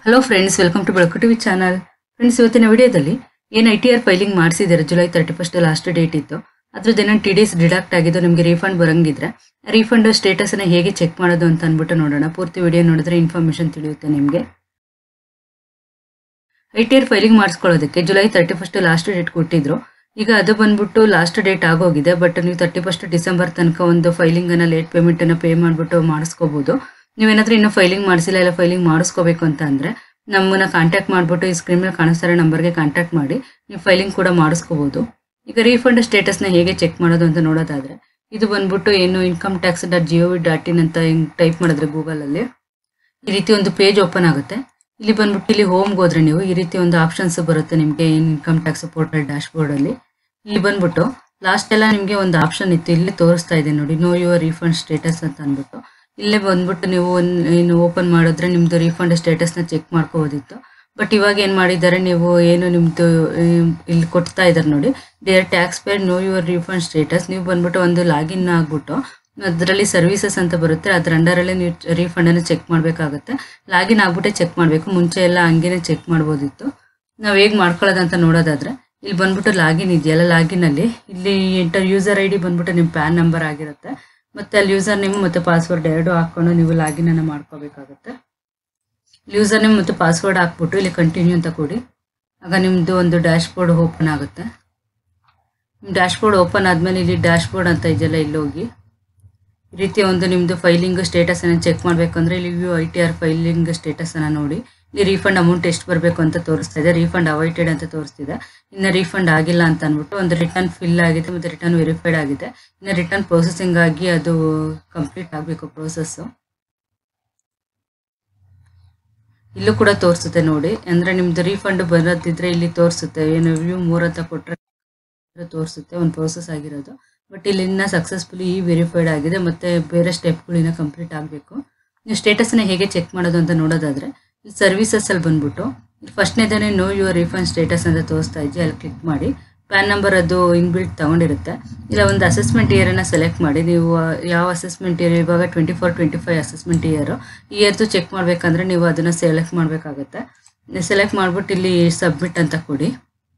hello friends welcome to Belaku TV channel friends ಇವತ್ತಿನ ವಿಡಿಯೋದಲ್ಲಿ ಏನು ಐ ಟಿ ಆರ್ ಫೈಲಿಂಗ್ ಮಾಡಿಸಿದ್ದಾರೆ July thirty first last date ಇತ್ತು ಅದ್ರದ್ದು ಏನೋ ಟಿ ಡೇಸ್ ಡಿಡಕ್ಟ್ ಆಗಿದ್ದು ನಿಮಗೆ ರೀಫಂಡ್ ಬರಂಗಿದ್ರೆ ರೀಫಂಡ್ ಸ್ಟೇಟಸ್ನ ಹೇಗೆ ಚೆಕ್ ಮಾಡೋದು ಅಂತ ಅಂದ್ಬಿಟ್ಟು ನೋಡೋಣ ಪೂರ್ತಿ ವಿಡಿಯೋ ನೋಡಿದ್ರೆ ಇನ್ಫಾರ್ಮೇಷನ್ ತಿಳಿಯುತ್ತೆ ನಿಮಗೆ ಐ ಟಿ ಆರ್ ಫೈಲಿಂಗ್ ಮಾಡಿಸ್ಕೊಳ್ಳೋದಕ್ಕೆ July thirty first last date ಕೊಟ್ಟಿದ್ರು ಈಗ ಅದು ಬಂದ್ಬಿಟ್ಟು ಲಾಸ್ಟ್ ಡೇಟ್ ಆಗೋಗಿದೆ ಬಟ್ ನೀವು ತರ್ಟಿ ಫಸ್ಟ್ ಡಿಸೆಂಬರ್ ತನಕ ಒಂದು ಫೈಲಿಂಗನ್ನು ಲೇಟ್ ಪೇಮೆಂಟನ್ನು ಪೇ ಮಾಡಿಬಿಟ್ಟು ಮಾಡಿಸ್ಕೋಬೋದು ನೀವೇನಾದ್ರೂ ಇನ್ನೂ ಫೈಲಿಂಗ್ ಮಾಡಿಸಿಲ್ಲ ಇಲ್ಲ ಫೈಲಿಂಗ್ ಮಾಡಿಸ್ಕೋಬೇಕು ಅಂತ ಅಂದರೆ ನಮ್ಮನ್ನ ಕಾಂಟ್ಯಾಕ್ಟ್ ಮಾಡಿಬಿಟ್ಟು ಈ ಸ್ಕ್ರೀನ್ ಮೇಲೆ ಕಾಣಿಸ್ತಾರೋ ನಂಬರ್ಗೆ ಕಾಂಟ್ಯಾಕ್ಟ್ ಮಾಡಿ ನೀವು ಫೈಲಿಂಗ್ ಕೂಡ ಮಾಡಿಸ್ಕೋಬೋದು ಈಗ ರೀಫಂಡ್ ಸ್ಟೇಟಸ್ನ ಹೇಗೆ ಚೆಕ್ ಮಾಡೋದು ಅಂತ ನೋಡೋದಾದರೆ ಇದು ಬಂದ್ಬಿಟ್ಟು ಏನು income tax dot G O V dot in ಅಂತ ಹಿಂಗೆ ಟೈಪ್ ಮಾಡಿದ್ರೆ ಗೂಗಲಲ್ಲಿ ಈ ರೀತಿ ಒಂದು ಪೇಜ್ ಓಪನ್ ಆಗುತ್ತೆ ಇಲ್ಲಿ ಬಂದ್ಬಿಟ್ಟು ಇಲ್ಲಿ ಹೋಮ್ಗೆ ಹೋದ್ರೆ ನೀವು ಈ ರೀತಿ ಒಂದು ಆಪ್ಷನ್ಸ್ ಬರುತ್ತೆ ನಿಮಗೆ ಏನು ಇನ್ಕಮ್ ಟ್ಯಾಕ್ಸ್ ಪೋರ್ಟಲ್ ಡ್ಯಾಶ್ ಬೋರ್ಡಲ್ಲಿ ಇಲ್ಲಿ ಬಂದ್ಬಿಟ್ಟು ಲಾಸ್ಟ್ ಎಲ್ಲ ನಿಮಗೆ ಒಂದು ಆಪ್ಷನ್ ಇತ್ತು ಇಲ್ಲಿ ತೋರಿಸ್ತಾ ಇದೆ ನೋಡಿ ನೋ ಯುವರ್ ರೀಫಂಡ್ ಸ್ಟೇಟಸ್ ಅಂತ ಅಂದ್ಬಿಟ್ಟು ಇಲ್ಲೇ ಬಂದ್ಬಿಟ್ಟು ನೀವು ಒಂದು ಏನು ಓಪನ್ ಮಾಡಿದ್ರೆ ನಿಮ್ಮದು ರೀಫಂಡ್ ಸ್ಟೇಟಸ್ನ ಚೆಕ್ ಮಾಡ್ಕೋಬೋದಿತ್ತು ಬಟ್ ಇವಾಗ ಏನು ಮಾಡಿದ್ದಾರೆ ನೀವು ಏನು ನಿಮ್ಮದು ಇಲ್ಲಿ ಕೊಡ್ತಾ ಇದ್ದಾರೆ ನೋಡಿ dear taxpayer know your refund status ನೀವು ಬಂದ್ಬಿಟ್ಟು ಒಂದು ಲಾಗಿನ್ ಆಗ್ಬಿಟ್ಟು ಅದರಲ್ಲಿ ಸರ್ವಿಸಸ್ ಅಂತ ಬರುತ್ತೆ ಅದ್ರ ಅಂಡರಲ್ಲಿ ನೀವು ರೀಫಂಡನ್ನು ಚೆಕ್ ಮಾಡಬೇಕಾಗುತ್ತೆ ಲಾಗಿನ್ ಆಗ್ಬಿಟ್ಟೆ ಚೆಕ್ ಮಾಡಬೇಕು ಮುಂಚೆ ಎಲ್ಲ ಹಂಗೇನೆ ಚೆಕ್ ಮಾಡ್ಬೋದಿತ್ತು ನಾವು ಹೇಗೆ ಮಾಡ್ಕೊಳ್ಳೋದಂತ ನೋಡೋದಾದ್ರೆ ಇಲ್ಲಿ ಬಂದ್ಬಿಟ್ಟು ಲಾಗಿನ್ ಇದೆಯಲ್ಲ ಲಾಗಿನಲ್ಲಿ ಇಲ್ಲಿ ಎಂಟರ್ ಯೂಸರ್ ಐ ಡಿ ಬಂದ್ಬಿಟ್ಟು ನಿಮ್ಮ ಪ್ಯಾನ್ ನಂಬರ್ ಆಗಿರುತ್ತೆ ಮತ್ತೆ ಅಲ್ಲಿ ಯೂಸರ್ ನೇಮ್ ಮತ್ತು ಪಾಸ್ವರ್ಡ್ ಎರಡು ಹಾಕೊಂಡು ನೀವು ಲಾಗಿನ್ ಅನ್ನು ಮಾಡ್ಕೋಬೇಕಾಗುತ್ತೆ ಯೂಸರ್ ನೇಮ್ ಮತ್ತು ಪಾಸ್ವರ್ಡ್ ಹಾಕ್ಬಿಟ್ಟು ಇಲ್ಲಿ ಕಂಟಿನ್ಯೂ ಅಂತ ಕೊಡಿ ಆಗ ನಿಮ್ಮದು ಒಂದು ಡ್ಯಾಶ್ ಬೋರ್ಡ್ ಓಪನ್ ಆಗುತ್ತೆ ನಿಮ್ಮ ಡ್ಯಾಶ್ ಬೋರ್ಡ್ ಓಪನ್ ಆದಮೇಲೆ ಇಲ್ಲಿ ಡ್ಯಾಶ್ ಬೋರ್ಡ್ ಅಂತ ಇದೆಯಲ್ಲ ಇಲ್ಲಿ ಹೋಗಿ ಈ ರೀತಿ ಒಂದು ನಿಮ್ಮದು ಫೈಲಿಂಗ್ ಸ್ಟೇಟಸನ್ನು ಚೆಕ್ ಮಾಡಬೇಕಂದ್ರೆ ಇಲ್ಲಿ view I T R filing ಸ್ಟೇಟಸನ್ನು ನೋಡಿ ಇಲ್ಲಿ ರೀಫಂಡ್ ಅಮೌಂಟ್ ಎಷ್ಟು ಬರಬೇಕು ಅಂತ ತೋರಿಸ್ತಾ ಇದೆ ರೀಫಂಡ್ ಅವೈಟೆಡ್ ಅಂತ ತೋರಿಸ್ತಿದೆ ಇನ್ನು ರೀಫಂಡ್ ಆಗಿಲ್ಲ ಅಂತ ಅಂದ್ಬಿಟ್ಟು ಒಂದು ರಿಟರ್ನ್ ಫಿಲ್ ಆಗಿದೆ ಮತ್ತು ರಿಟರ್ನ್ ವೆರಿಫೈಡ್ ಆಗಿದೆ ಇನ್ನು ರಿಟರ್ನ್ ಪ್ರೊಸೆಸಿಂಗ್ ಆಗಿ ಅದು ಕಂಪ್ಲೀಟ್ ಆಗಬೇಕು ಪ್ರೋಸೆಸ್ಸು ಇಲ್ಲೂ ಕೂಡ ತೋರಿಸುತ್ತೆ ನೋಡಿ ಅಂದರೆ ನಿಮ್ಮದು ರೀಫಂಡ್ ಬರೋದಿದ್ರೆ ಇಲ್ಲಿ ತೋರಿಸುತ್ತೆ ಏನು ವ್ಯೂ ಮೂರ್ ಅಂತ ಕೊಟ್ಟರೆ ತೋರಿಸುತ್ತೆ ಒಂದು ಪ್ರೋಸೆಸ್ ಆಗಿರೋದು ಬಟ್ ಇಲ್ಲಿ ಇನ್ನ ಸಕ್ಸಸ್ಫುಲಿ ಈ ವೆರಿಫೈಡ್ ಆಗಿದೆ ಮತ್ತೆ ಬೇರೆ ಸ್ಟೆಪ್ಗಳು ಇನ್ನ ಕಂಪ್ಲೀಟ್ ಆಗಬೇಕು ನೀವು ಸ್ಟೇಟಸ್ನ ಹೇಗೆ ಚೆಕ್ ಮಾಡೋದು ಅಂತ ನೋಡೋದಾದ್ರೆ ಇಲ್ಲಿ ಸರ್ವಿಸಸ್ ಅಲ್ಲಿ ಬಂದ್ಬಿಟ್ಟು ಇಲ್ಲಿ ಫಸ್ಟ್ನೇದೇ ನೋ ಯುವರ್ ರೀಫಂಡ್ ಸ್ಟೇಟಸ್ ಅಂತ ತೋರಿಸ್ತಾ ಇದ್ದೆ ಅಲ್ಲಿ ಕ್ಲಿಕ್ ಮಾಡಿ ಪ್ಯಾನ್ ನಂಬರ್ ಅದು ಇನ್ಬಿಲ್ಟ್ ತಗೊಂಡಿರುತ್ತೆ ಇಲ್ಲ ಒಂದು ಅಸೆಸ್ಮೆಂಟ್ ಇಯರನ್ನು ಸೆಲೆಕ್ಟ್ ಮಾಡಿ ನೀವು ಯಾವ ಅಸೆಸ್ಮೆಂಟ್ ಇಯರ್ ಇವಾಗ twenty four twenty five assessment year ಇಯರ್ದು ಚೆಕ್ ಮಾಡಬೇಕಂದ್ರೆ ನೀವು ಅದನ್ನು ಸೆಲೆಕ್ಟ್ ಮಾಡಬೇಕಾಗತ್ತೆ ಸೆಲೆಕ್ಟ್ ಮಾಡಿಬಿಟ್ಟು ಇಲ್ಲಿ ಸಬ್ಮಿಟ್ ಅಂತ ಕೊಡಿ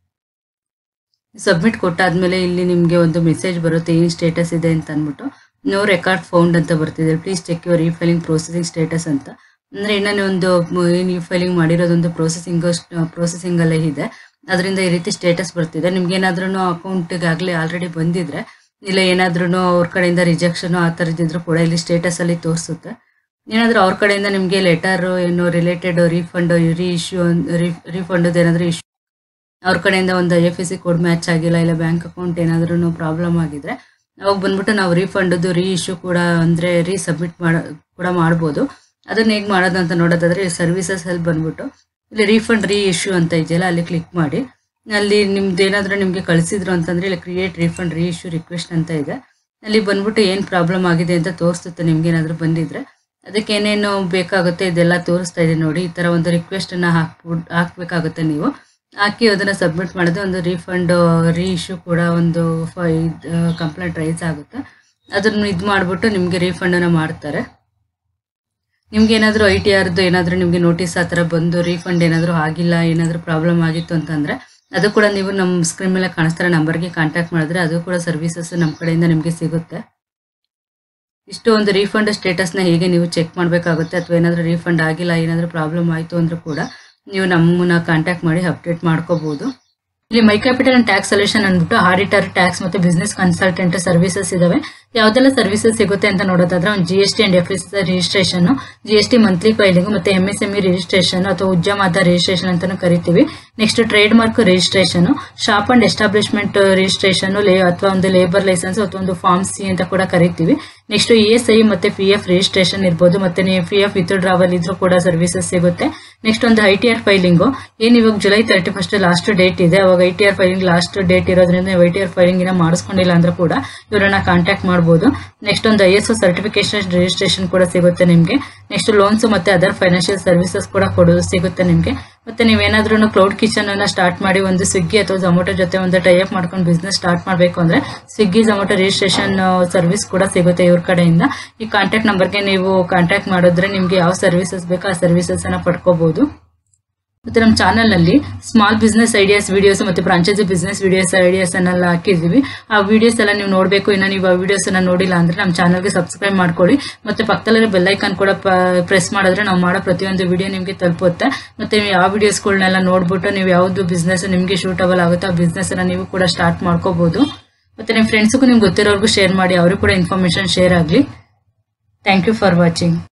ಸಬ್ಮಿಟ್ ಕೊಟ್ಟಾದ್ಮೇಲೆ ಇಲ್ಲಿ ನಿಮಗೆ ಒಂದು ಮೆಸೇಜ್ ಬರುತ್ತೆ ಏನು ಸ್ಟೇಟಸ್ ಇದೆ ಅಂತ ಅಂದ್ಬಿಟ್ಟು ನೋ ರೆಕಾರ್ಡ್ ಫೌಂಡ್ ಅಂತ ಬರ್ತಿದೆ please check your e filing processing status ಅಂತ ಅಂದರೆ ಇನ್ನೂ ಒಂದು ಏನು ಈ ಫೈಲಿಂಗ್ ಮಾಡಿರೋದೊಂದು ಪ್ರೊಸೆಸಿಂಗ್ ಪ್ರೊಸೆಸಿಂಗ್ ಅಲ್ಲೇ ಇದೆ ಅದರಿಂದ ಈ ರೀತಿ ಸ್ಟೇಟಸ್ ಬರ್ತಿದೆ ನಿಮ್ಗೆ ಏನಾದ್ರೂ ಅಕೌಂಟಿಗೆ ಆಗಲಿ ಆಲ್ರೆಡಿ ಬಂದಿದ್ರೆ ಇಲ್ಲ ಏನಾದ್ರೂ ಅವ್ರ ಕಡೆಯಿಂದ ರಿಜೆಕ್ಷನ್ ಆ ಥರದ್ದಿದ್ರು ಕೂಡ ಇಲ್ಲಿ ಸ್ಟೇಟಸ್ ಅಲ್ಲಿ ತೋರಿಸುತ್ತೆ ಏನಾದರೂ ಅವ್ರ ಕಡೆಯಿಂದ ನಿಮಗೆ ಲೆಟರ್ ಏನು related refund reissue refund ಏನಾದರೂ ಇಶ್ಯೂ ಅವ್ರ ಕಡೆಯಿಂದ ಒಂದು I F S C code match ಆಗಿಲ್ಲ ಇಲ್ಲ ಬ್ಯಾಂಕ್ ಅಕೌಂಟ್ ಏನಾದ್ರೂ ಪ್ರಾಬ್ಲಮ್ ಆಗಿದ್ರೆ ಅವಾಗ ಬಂದ್ಬಿಟ್ಟು ನಾವು ರೀಫಂಡ್ದು ರೀ ಇಶ್ಯೂ ಕೂಡ ಅಂದರೆ ರೀ ಸಬ್ಮಿಟ್ ಮಾಡ ಕೂಡ ಮಾಡ್ಬೋದು ಅದನ್ನ ಹೇಗೆ ಮಾಡೋದು ಅಂತ ನೋಡೋದಾದ್ರೆ ಸರ್ವಿಸಸ್ ಅಲ್ಲಿ ಬಂದ್ಬಿಟ್ಟು ಇಲ್ಲಿ ರೀಫಂಡ್ ರೀ ಇಶ್ಯೂ ಅಂತ ಇದೆಯಲ್ಲ ಅಲ್ಲಿ ಕ್ಲಿಕ್ ಮಾಡಿ ಅಲ್ಲಿ ನಿಮ್ದು ಏನಾದರೂ ನಿಮಗೆ ಕಳಿಸಿದ್ರು ಅಂತಂದ್ರೆ ಇಲ್ಲಿ create refund reissue request ಅಂತ ಇದೆ ಅಲ್ಲಿ ಬಂದ್ಬಿಟ್ಟು ಏನು ಪ್ರಾಬ್ಲಮ್ ಆಗಿದೆ ಅಂತ ತೋರಿಸುತ್ತೆ ನಿಮ್ಗೆ ಏನಾದರೂ ಬಂದಿದ್ರೆ ಅದಕ್ಕೆ ಏನೇನು ಬೇಕಾಗುತ್ತೆ ಇದೆಲ್ಲ ತೋರಿಸ್ತಾ ಇದೆ ನೋಡಿ ಈ ಥರ ಒಂದು ರಿಕ್ವೆಸ್ಟನ್ನು ಹಾಕ್ಬಿಟ್ಟು ಹಾಕ್ಬೇಕಾಗುತ್ತೆ ನೀವು ಹಾಕಿ ಅದನ್ನು ಸಬ್ಮಿಟ್ ಮಾಡಿದ್ರೆ ಒಂದು ರೀಫಂಡ್ ರೀ ಇಶ್ಯೂ ಕೂಡ ಒಂದು ಫೈ ಕಂಪ್ಲೇಂಟ್ ರೈಸ್ ಆಗುತ್ತೆ ಅದನ್ನು ಇದು ಮಾಡಿಬಿಟ್ಟು ನಿಮಗೆ ರೀಫಂಡನ್ನು ಮಾಡ್ತಾರೆ ನಿಮ್ಗೆ ಏನಾದರೂ ಐ ಟಿ ಆರ್ದು ಏನಾದರೂ ನಿಮಗೆ ನೋಟಿಸ್ ಆ ಥರ ಬಂದು ರೀಫಂಡ್ ಏನಾದರೂ ಆಗಿಲ್ಲ ಏನಾದರೂ ಪ್ರಾಬ್ಲಮ್ ಆಗಿತ್ತು ಅಂತಂದರೆ ಅದು ಕೂಡ ನೀವು ನಮ್ಮ ಸ್ಕ್ರೀನ್ ಮೇಲೆ ಕಾಣಿಸ್ತಾರೆ ನಂಬರ್ಗೆ ಕಾಂಟ್ಯಾಕ್ಟ್ ಮಾಡಿದ್ರೆ ಅದು ಕೂಡ ಸರ್ವಿಸಸ್ ನಮ್ಮ ಕಡೆಯಿಂದ ನಿಮಗೆ ಸಿಗುತ್ತೆ ಇಷ್ಟು ಒಂದು ರೀಫಂಡ್ ಸ್ಟೇಟಸ್ನ ಹೇಗೆ ನೀವು ಚೆಕ್ ಮಾಡಬೇಕಾಗುತ್ತೆ ಅಥವಾ ಏನಾದರೂ ರೀಫಂಡ್ ಆಗಿಲ್ಲ ಏನಾದರೂ ಪ್ರಾಬ್ಲಮ್ ಆಯಿತು ಅಂದರೂ ಕೂಡ ನೀವು ನಮ್ಮನ್ನ ಕಾಂಟ್ಯಾಕ್ಟ್ ಮಾಡಿ ಅಪ್ಡೇಟ್ ಮಾಡ್ಕೋಬಹುದು ಇಲ್ಲಿ my capital and tax solution ಅಂದ್ಬಿಟ್ಟು ಆಡಿಟರ್ ಟ್ಯಾಕ್ಸ್ ಮತ್ತು ಬಿಸ್ನೆಸ್ ಕನ್ಸಲ್ಟೆಂಟ್ ಸರ್ವಿಸಸ್ ಇದಾವೆ ಯಾವ್ದೆಲ್ಲ ಸರ್ವಿಸಸ್ ಸಿಗುತ್ತೆ ಅಂತ ನೋಡೋದಾದ್ರೆ ಒಂದು G S T and F S registration G S T monthly filing ಮತ್ತೆ M S M E registration ಅಥವಾ ಉದ್ಯಮಾದ ರಿಜಿಸ್ಟ್ರೇಷನ್ ಅಂತಾನು ಕರಿತೀವಿ next trademark registration shop and establishment registration ಅಥವಾ ಒಂದು ಲೇಬರ್ ಲೈಸೆನ್ಸ್ ಅಥವಾ ಒಂದು ಫಾರ್ಮ್ ಸಿ ಅಂತ ಕೂಡ ಕರಿತೀವಿ ನೆಕ್ಸ್ಟ್ ಇ ಎಸ್ ಐ ಮತ್ತೆ ಪಿ ಎಫ್ ರಿಜಿಸ್ಟ್ರೇಷನ್ ಇರ್ಬೋದು ಮತ್ತೆ ನೀವು ಪಿ ಎಫ್ ವಿತ್ ಡ್ರಾವಲ್ ಇದ್ರೂ ಕೂಡ ಸರ್ವಿಸಸ್ ಸಿಗುತ್ತೆ ನೆಕ್ಸ್ಟ್ ಒಂದು ಐ ಟಿ ಆರ್ ಫೈಲಿಂಗು ಏನು ಇವಾಗ July thirty first last date ಇದೆ ಅವಾಗ I T R filing last date ಇರೋದ್ರಿಂದ ನೀವು ಐ ಟಿ ಆರ್ ಫೈಲಿಂಗ್ ಇನ್ನ ಮಾಡಿಸ್ಕೊಂಡಿಲ್ಲ ಅಂದ್ರೆ ಕೂಡ ಇವರನ್ನ ಕಾಂಟ್ಯಾಕ್ಟ್ ಮಾಡಬಹುದು ನೆಕ್ಸ್ಟ್ ಒಂದು I S O certification registration ಕೂಡ ಸಿಗುತ್ತೆ ನಿಮಗೆ ನೆಕ್ಸ್ಟ್ ಲೋನ್ಸ್ ಮತ್ತೆ ಅದರ್ ಫೈನಾನ್ಷಿಯಲ್ ಸರ್ವಿಸಸ್ ಕೂಡ ಕೊಡೋದು ಸಿಗುತ್ತೆ ನಿಮಗೆ ಮತ್ತೆ ನೀವೇನಾದ್ರೂ ಕ್ಲೌಡ್ ಕಿಚನ್ ಅನ್ನ ಸ್ಟಾರ್ಟ್ ಮಾಡಿ ಒಂದು ಸ್ವಿಗ್ಗಿ ಅಥವಾ ಝೊಮೊಟೊ ಜೊತೆ ಒಂದು ಟೈಅಪ್ ಮಾಡ್ಕೊಂಡು ಬಿಸ್ನೆಸ್ ಸ್ಟಾರ್ಟ್ ಮಾಡಬೇಕು ಅಂದ್ರೆ ಸ್ವಿಗ್ಗಿ ಝೊಮೊಟೊ ರಿಜಿಸ್ಟ್ರೇಷನ್ ಸರ್ವಿಸ್ ಕೂಡ ಸಿಗುತ್ತೆ ಇವ್ರ ಕಡೆಯಿಂದ ಈ ಕಾಂಟ್ಯಾಕ್ಟ್ ನಂಬರ್ಗೆ ನೀವು ಕಾಂಟ್ಯಾಕ್ಟ್ ಮಾಡಿದ್ರೆ ನಿಮ್ಗೆ ಯಾವ ಸರ್ವಿಸಸ್ ಬೇಕೋ ಆ ಸರ್ವಿಸಸ್ ಅನ್ನ ಪಡ್ಕೋಬಹುದು ಮತ್ತು ನಮ್ಮ ಚಾನಲಲ್ಲಿ ಸ್ಮಾಲ್ ಬಿಸ್ನೆಸ್ ಐಡಿಯಾಸ್ ವಿಡಿಯೋಸ್ ಮತ್ತು ಫ್ರಾಂಚೈಸಿ ಬಿಸ್ನೆಸ್ ವಿಡಿಯೋಸ್ ಐಡಿಯಾಸ್ ಅನ್ನೆಲ್ಲ ಹಾಕಿದ್ದೀವಿ ಆ ವಿಡಿಯೋಸ್ ಎಲ್ಲ ನೀವು ನೋಡಬೇಕು ಇನ್ನು ನೀವು ಆ ವಿಡಿಯೋಸ್ ಅನ್ನ ನೋಡಿಲ್ಲ ಅಂದ್ರೆ ನಮ್ಮ ಚಾನಲ್ಗೆ ಸಬ್ಸ್ಕ್ರೈಬ್ ಮಾಡ್ಕೊಳ್ಳಿ ಮತ್ತೆ ಪಕ್ಕದಲ್ಲಿರೋ ಬೆಲ್ಲೈಕನ್ ಕೂಡ ಪ್ರೆಸ್ ಮಾಡಿದ್ರೆ ನಾವು ಮಾಡೋ ಪ್ರತಿಯೊಂದು ವಿಡಿಯೋ ನಿಮಗೆ ತಲುಪುತ್ತೆ ಮತ್ತೆ ನೀವು ಯಾವ ವಿಡಿಯೋಸ್ಗಳನ್ನೆಲ್ಲ ನೋಡ್ಬಿಟ್ಟು ನೀವು ಯಾವುದು ಬಿಸ್ನೆಸ್ ನಿಮಗೆ ಶೂಟಬಲ್ ಆಗುತ್ತೋ ಆ ಬಿಸ್ನೆಸ್ ಅನ್ನ ನೀವು ಕೂಡ ಸ್ಟಾರ್ಟ್ ಮಾಡ್ಕೋಬಹುದು ಮತ್ತೆ ನಿಮ್ಮ ಫ್ರೆಂಡ್ಸ್ಗೂ ನಿಮ್ಗೆ ಗೊತ್ತಿರೋರ್ಗೂ ಶೇರ್ ಮಾಡಿ ಅವರು ಕೂಡ ಇನ್ಫಾರ್ಮೇಶನ್ ಶೇರ್ ಆಗಲಿ ಥ್ಯಾಂಕ್ ಯು ಫಾರ್ ವಾಚಿಂಗ್